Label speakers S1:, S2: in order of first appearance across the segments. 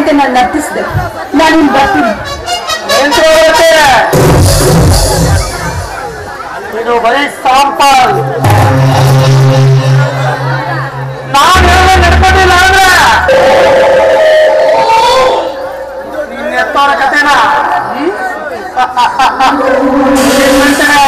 S1: ಹೇಳಿದೆ ನಾನು ನರ್ತಿಸಿದೆ ನಾನು ಇನ್ನು ಬರ್ತೀನಿ
S2: ನಿಂತ್ಕೊಳ್ಳುತ್ತೆ. ಇದು ಬರೀ ಸಾಂಪಲ್ ನಾನು ಹೇಳ ನಡ್ಕೊಂಡಿಲ್ಲ ಅಂದ್ರೆ ನಿನ್ನ ಎತ್ತೋರ ಕಥೆನ ಹ್ಮ್? ಏನ್ ಮಾಡ್ತಾನೆ?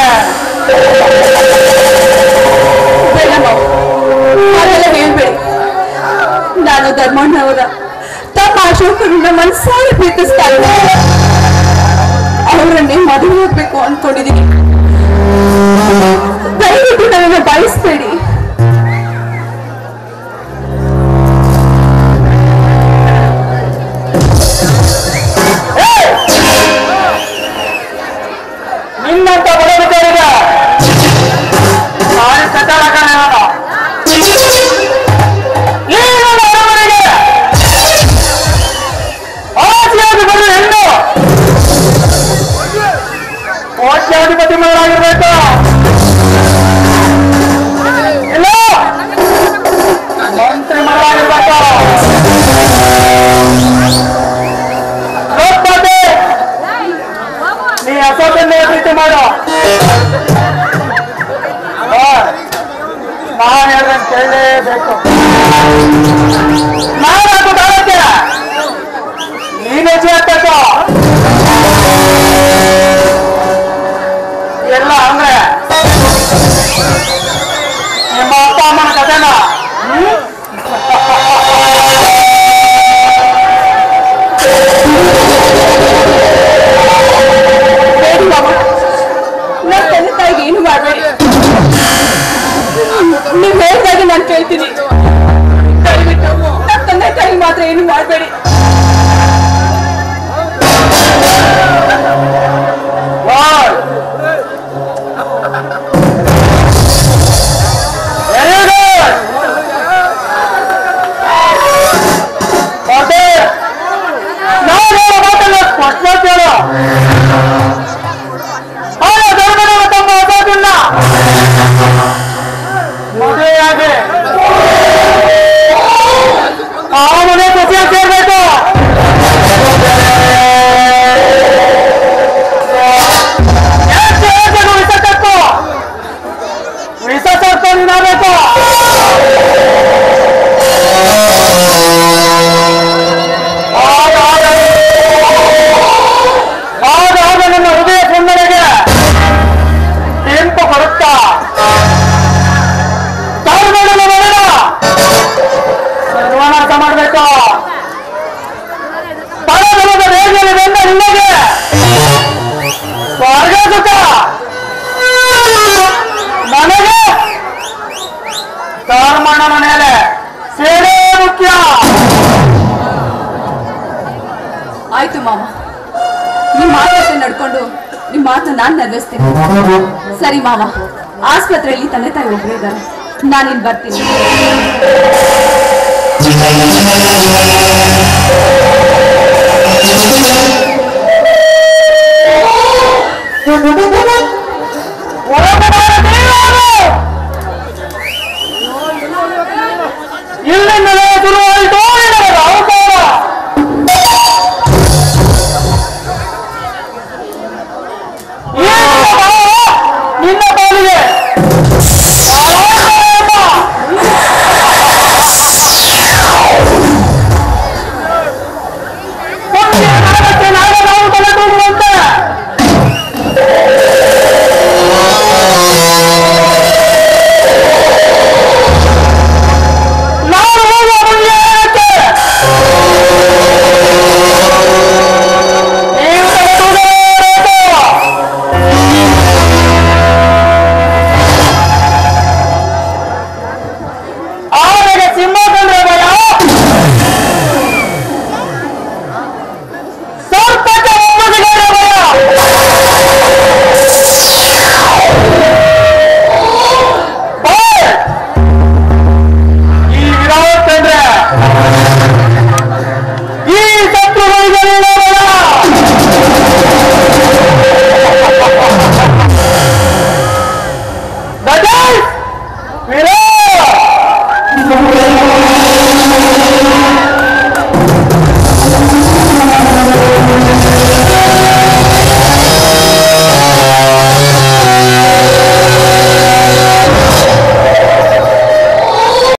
S1: ಬೇಡ ಮಾವು. ಹಾಗೆಲ್ಲ ಹೇಳ್ಬೇಡಿ ನಾನು ಧರ್ಮಣ್ಣವರ ತಮ್ಮ ಅಶೋಕರನ್ನ ಮನಸ್ಸಾರೆ ಪ್ರೀತಿಸ್ತಾ ಇದ್ದೀನಿ ಅವರನ್ನೇ ಮದುವೆ ಹೋಗ್ಬೇಕು ಅನ್ಕೊಂಡಿದ್ದೀನಿ ದಯವಿಟ್ಟು ನನ್ನನ್ನು ಬಯಸ್ಬೇಡಿ
S2: ನಿನ್ನಂತ ಬಡವರಿಗೆ ನಾನು ಕಟ್ಟಡಕಣ ಈ ನನ್ನ ಅರಮನೆಗೆ ಆಸೆಯಾಗಿ ಬರುವ ಹೆಣ್ಣು ಕೋಟ್ಯಾಧಿಪತಿ ಮಗಳಾಗಿರ್ಬೇಕು ಇಲ್ಲ ಮಂತ್ರಿ ಮಗಳಾಗಿರ್ಬೇಕು ಲೋಕಪಾತೆ ನೀ ಅಸೋಕನ್ನೇ ಪ್ರೀತಿ ಮಾಡು ನಾನು ಹೇಳ್ದಂಗೆ ಕೇಳಲೇಬೇಕು ನಾನು ಅದು ಕಾಲಕ್ಕೆ ನೀನು ಹೆಜ್ಜೆ ಹಾಕ್ಬೇಕು ಎಲ್ಲ ಅಂದ್ರೆ ನಿಮ್ಮ ಅಪ್ಪ ಅಮ್ಮನ ಕಥೆನ ಹ್ಮ್?
S1: ಬೇಡಿ ಮಾವ ನನ್ನ ತಂದೆ ತಾಯಿಗೆ ಏನು ಮಾಡಬೇಡಿ ನೀವು ಹೇಳ್ದಾಗೆ ನಾನು ಕೇಳ್ತೀನಿ ದಯವಿಟ್ಟು ನನ್ನ ತಂದೆ ತಾಯಿ ಮಾತ್ರ ಏನು ಮಾಡಬೇಡಿ
S2: One. Very good. ಮತ್ತೆ ನಾನು ಹೇಳೋ ಮಾತನ್ನ ಸ್ಪಷ್ಟವಾಗಿ ಕೇಳು ಅವಳ ಧರ್ಮದ ತಮ್ಮ ಅಸಾಧನ್ನ ಮದುವೆಯಾಗಿ ಆ ಮನೆ ಖುಷಿಯಾಗಿ ಸೇರ್ಬೇಕು ಯಾಕೆ ಹೇಳ್ಬೇಕು ವಿಷ ತಪ್ಪು ವಿಷ ತಪ್ಪು ನೀನಾಗಬೇಕು ಆಗ ಆಗ ಆಗ ನನ್ನ ಹೃದಯ ಸುಂದರಿಗೆ ಕೆಂಪು ಬರುತ್ತಾ ಧರ್ಮದ ಮರಣ ಸರ್ವನಾಶ ಮಾಡಬೇಕು ಪರಧರ್ಮದ ವೇಗದಲ್ಲಿ ಬಂದ ನಿಮಗೆ ಸ್ವರ್ಗ ಸುಖ ನನಗೆ ಧರ್ಮಣ್ಣನ ಮೇಲೆ ಸೇವೆ ಮುಖ್ಯ
S1: ಆಯ್ತು ಮಾಮ ನಿಮ್ಮ ಮಾತಂತೆ ನಡ್ಕೊಂಡು ನಿಮ್ಮ ಮಾತು ನಾನು ನೆರವೇರಿಸ್ತೀನಿ ಸರಿ ಮಾಮ ಆಸ್ಪತ್ರೆಯಲ್ಲಿ ತಂದೆ ತಾಯಿ ಒಬ್ಬರೇ ಇದ್ದಾರೆ ನಾನಿಲ್ಲಿ ಬರ್ತೀನಿ
S2: ಒಳಗಡೆ